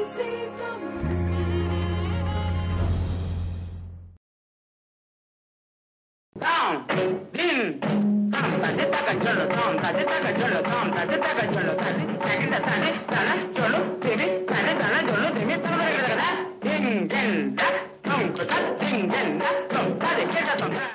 Tom, din, tom, tadi taka jolo, tom, tadi taka jolo, tom, tadi taka jolo, tadi, tadi, tadi, tala, jolo, dini, tadi, tala, jolo, dini, tala, kada, kada, ding, ding, da, tom, kuta, ding, ding, da, tom, tadi, kita, tom, da.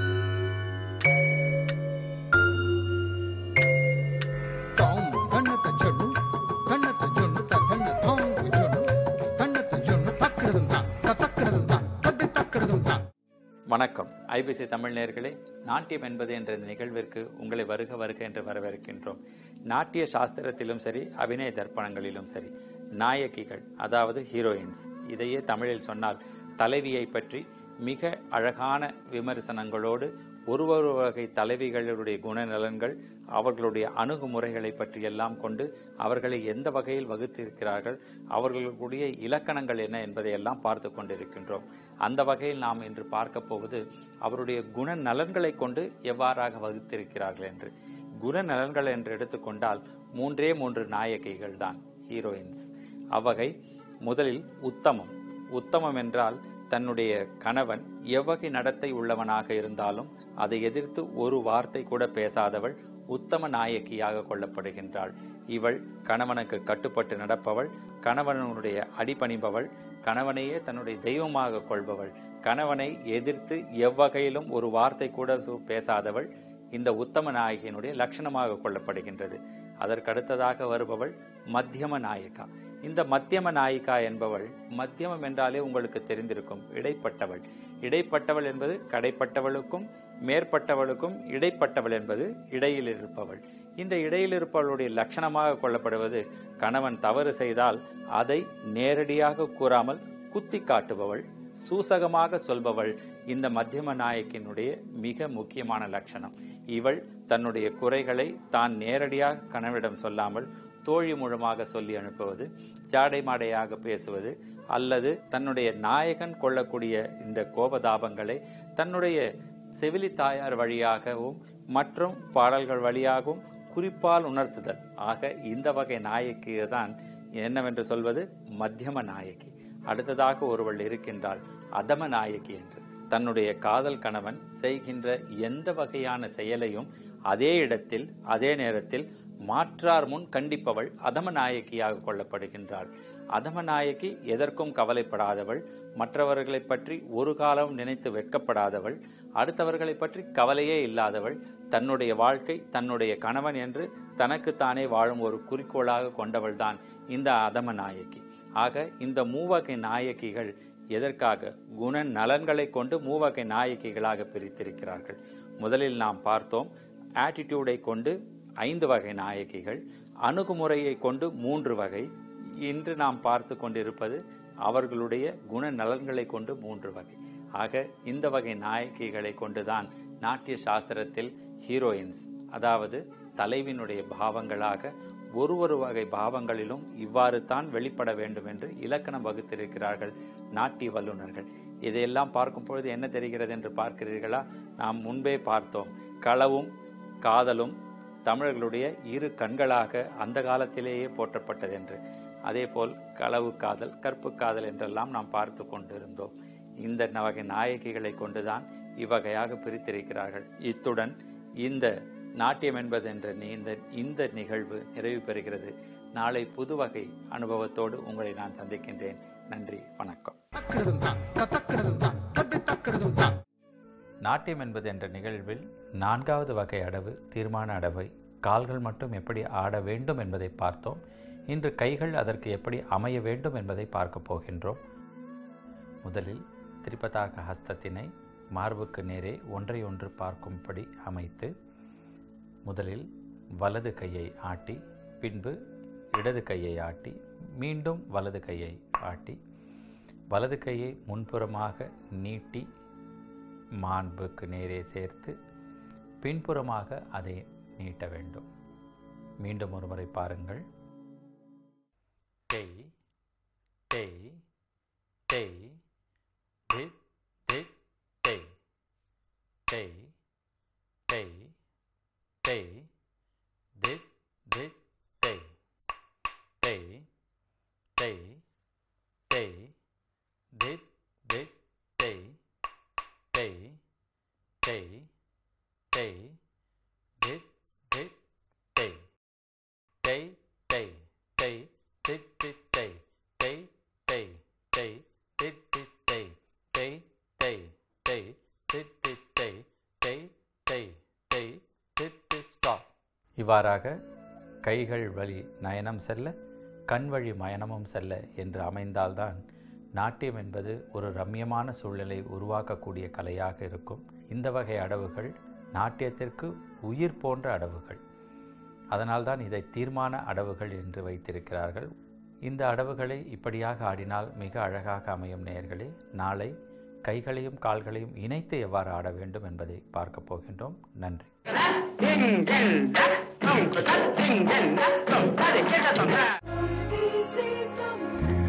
తాం కన్నత జొన్ను కన్నత జొన్ను తన్న తాంగు జొన్ను కన్నత జొన్ను తక్కడதும் தான் தக்கடதும் தான் தத்தி தக்கடதும் தான் வணக்கம் IBC Tamil நேயர்களே நாட்டியம் என்பது என்ற இந்த நிகழ்விற்கு உங்களை வருக வருக என்று வரவேற்கின்றோம் நாட்டிய சாஸ்திரத்திலும் சரி அபிநய தர்ப்பணங்களிலும் சரி நாயகிகள் அதாவது ஹீரோயின்ஸ் இதையே தமிழில் சொன்னால் தலைவியை பற்றி மிக அழகான விமர்சனங்களோடு ஒரு ஒரு வகை தலைவிகளுடைய குணநலன்கள் அவர்களுடைய அணுகுமுறைகளை பற்றியெல்லாம் கொண்டு அவர்களை எந்த வகையில் வகுத்திருக்கிறார்கள் அவர்களுடைய இலக்கணங்கள் என்ன என்பதையெல்லாம் பார்த்து கொண்டிருக்கின்றோம் அந்த வகையில் நாம் இன்று பார்க்க போவது அவருடைய குணநலன்களை கொண்டு எவ்வாறாக வகுத்திருக்கிறார்கள் என்று குணநலன்கள் என்று எடுத்துக்கொண்டால் மூன்றே மூன்று நாயகிகள் தான் ஹீரோயின்ஸ் அவ்வகை முதலில் உத்தமம் உத்தமம் என்றால் தன்னுடைய கணவன் எவ்வகை நடத்தை உள்ளவனாக இருந்தாலும் அதை எதிர்த்து ஒரு வார்த்தை கூட பேசாதவள் உத்தம நாயகியாக கொள்ளப்படுகின்றாள் இவள் கணவனுக்கு கட்டுப்பட்டு நடப்பவள் கணவனுடைய அடிபணிபவள் கணவனையே தன்னுடைய தெய்வமாக கொள்பவள் கணவனை எதிர்த்து எவ்வகையிலும் ஒரு வார்த்தை கூட சு- பேசாதவள் இந்த உத்தம நாயகியினுடைய லட்சணமாக கொள்ளப்படுகின்றது அதற்கடுத்ததாக வருபவள் மத்தியம நாயிகா இந்த மத்தியம நாயிகா என்பவள் மத்தியமம் என்றாலே உங்களுக்கு தெரிந்திருக்கும் இடைப்பட்டவள் இடைப்பட்டவள் என்பது கடைப்பட்டவளுக்கும் மேற்பட்டவளுக்கும் இடைப்பட்டவள் என்பது இடையில் இருப்பவள் இந்த இடையில் இருப்பவளுடைய லட்சணமாக கொள்ளப்படுவது கணவன் தவறு செய்தால் அதை நேரடியாக கூறாமல் குத்தி காட்டுபவள் சூசகமாக சொல்பவள் இந்த மத்தியம நாயக்கினுடைய மிக முக்கியமான லட்சணம் இவள் தன்னுடைய குறைகளை தான் நேரடியாக கணவனிடம் சொல்லாமல் தோழி மூலமாக சொல்லி அனுப்புவது ஜாடை மாடையாக பேசுவது அல்லது தன்னுடைய நாயகன் கொள்ளக்கூடிய இந்த கோபதாபங்களை தன்னுடைய செவிலி தாயார் வழியாகவும் மற்றும் பாடல்கள் வழியாகவும் குறிப்பால் உணர்த்துதல் ஆக இந்த வகை நாயகி தான் என்னவென்று சொல்வது மத்தியம நாயகி அடுத்ததாக ஒருவள் இருக்கின்றாள் அதம நாயகி என்று தன்னுடைய காதல் கணவன் செய்கின்ற எந்த வகையான செயலையும் அதே இடத்தில் அதே நேரத்தில் மாற்றார் முன் கண்டிப்பவள் அதம நாயகியாக கொள்ளப்படுகின்றாள் அதம நாயகி எதற்கும் கவலைப்படாதவள் மற்றவர்களை பற்றி ஒரு காலம் நினைத்து வெட்கப்படாதவள் அடுத்தவர்களை பற்றி கவலையே இல்லாதவள் தன்னுடைய வாழ்க்கை தன்னுடைய கணவன் என்று தனக்குத்தானே வாழும் ஒரு குறிக்கோளாக கொண்டவள்தான் இந்த அதம நாயகி ஆக இந்த மூவகை நாயகிகள் எதற்காக குண நலன்களை கொண்டு மூவகை நாயகிகளாக பிரித்திருக்கிறார்கள் முதலில் நாம் பார்த்தோம் ஆட்டிடியூடை கொண்டு ஐந்து வகை நாயகிகள் அணுகுமுறையை கொண்டு மூன்று வகை இன்று நாம் பார்த்து கொண்டிருப்பது அவர்களுடைய குண நலன்களை கொண்டு மூன்று வகை ஆக இந்த வகை நாயகிகளை கொண்டுதான் நாட்டிய சாஸ்திரத்தில் ஹீரோயின்ஸ் அதாவது தலைவினுடைய பாவங்களாக ஒரு ஒரு வகை பாவங்களிலும் இவ்வாறு தான் வெளிப்பட வேண்டும் என்று இலக்கணம் வகுத்திருக்கிறார்கள் நாட்டிய வல்லுநர்கள் இதையெல்லாம் பார்க்கும் பொழுது என்ன தெரிகிறது என்று பார்க்கிறீர்களா நாம் முன்பே பார்த்தோம் களவும் காதலும் தமிழர்களுடைய இரு கண்களாக அந்த காலத்திலேயே போற்றப்பட்டது என்று அதேபோல் களவு காதல் கற்பு காதல் என்றெல்லாம் நாம் பார்த்து கொண்டிருந்தோம் இந்த வகை நாயகிகளை கொண்டுதான் இவ்வகையாக பிரித்திருக்கிறார்கள் இத்துடன் இந்த நாட்டியம் என்பது என்ற நீ- இந்த இந்த நிகழ்வு நிறைவு பெறுகிறது நாளை புது வகை அனுபவத்தோடு உங்களை நான் சந்திக்கின்றேன் நன்றி வணக்கம் தக்கடதும் தான் தக்கடதும் தான் தத்தி தக்கடதும் தான் நாட்டியம் என்பது என்ற நிகழ்வில் நான்காவது வகை அடவு தீர்மான அடவை கால்கள் மட்டும் எப்படி ஆட வேண்டும் என்பதை பார்த்தோம் இன்று கைகள் அதற்கு எப்படி அமைய வேண்டும் என்பதை பார்க்க போகின்றோம் முதலில் திரிபதாக ஹஸ்தத்தினை மார்புக்கு நேரே ஒன்றை ஒன்று பார்க்கும்படி அமைத்து முதலில் வலது கையை ஆட்டி பின்பு இடது கையை ஆட்டி மீண்டும் வலது கையை ஆட்டி வலது கையை முன்புறமாக நீட்டி மாண்புக்கு நேரே சேர்த்து பின்புறமாக அதை நீட்ட வேண்டும் மீண்டும் ஒரு முறை பாருங்கள் டெய் டெய் டெய் திக் திக் டெய் டெய் டெய் டெய் திக் திக் டெய் டெய் டெய் தித் தித் தை தை தை தை தித் தித் தை தை தை தை தித் தித் தை தை தை தை தித் தித் ஸ்டாப் இவ்வாறாக கைகள் வழி நயனம் செல்ல கண் வழி மயனமும் செல்ல என்று அமைந்தால்தான் நாட்டியம் என்பது ஒரு ரம்யமான சூழ்நிலை உருவாக்கக்கூடிய கலையாக இருக்கும் இந்த வகை அடவுகள் நாட்டியத்திற்கு உயிர் போன்ற அடவுகள் அதனால்தான் இதை தீர்மான அடவுகள் என்று வைத்திருக்கிறார்கள் இந்த அடவுகளை இப்படியாக ஆடினால் மிக அழகாக அமையும் நேயர்களே நாளை கைகளையும் கால்களையும் இணைத்து எவ்வாறு ஆட வேண்டும் என்பதை பார்க்க போகின்றோம் நன்றி ding ding da, dong ka da, ding ding da, dong da, de, ke da, dong da. ABC Tamil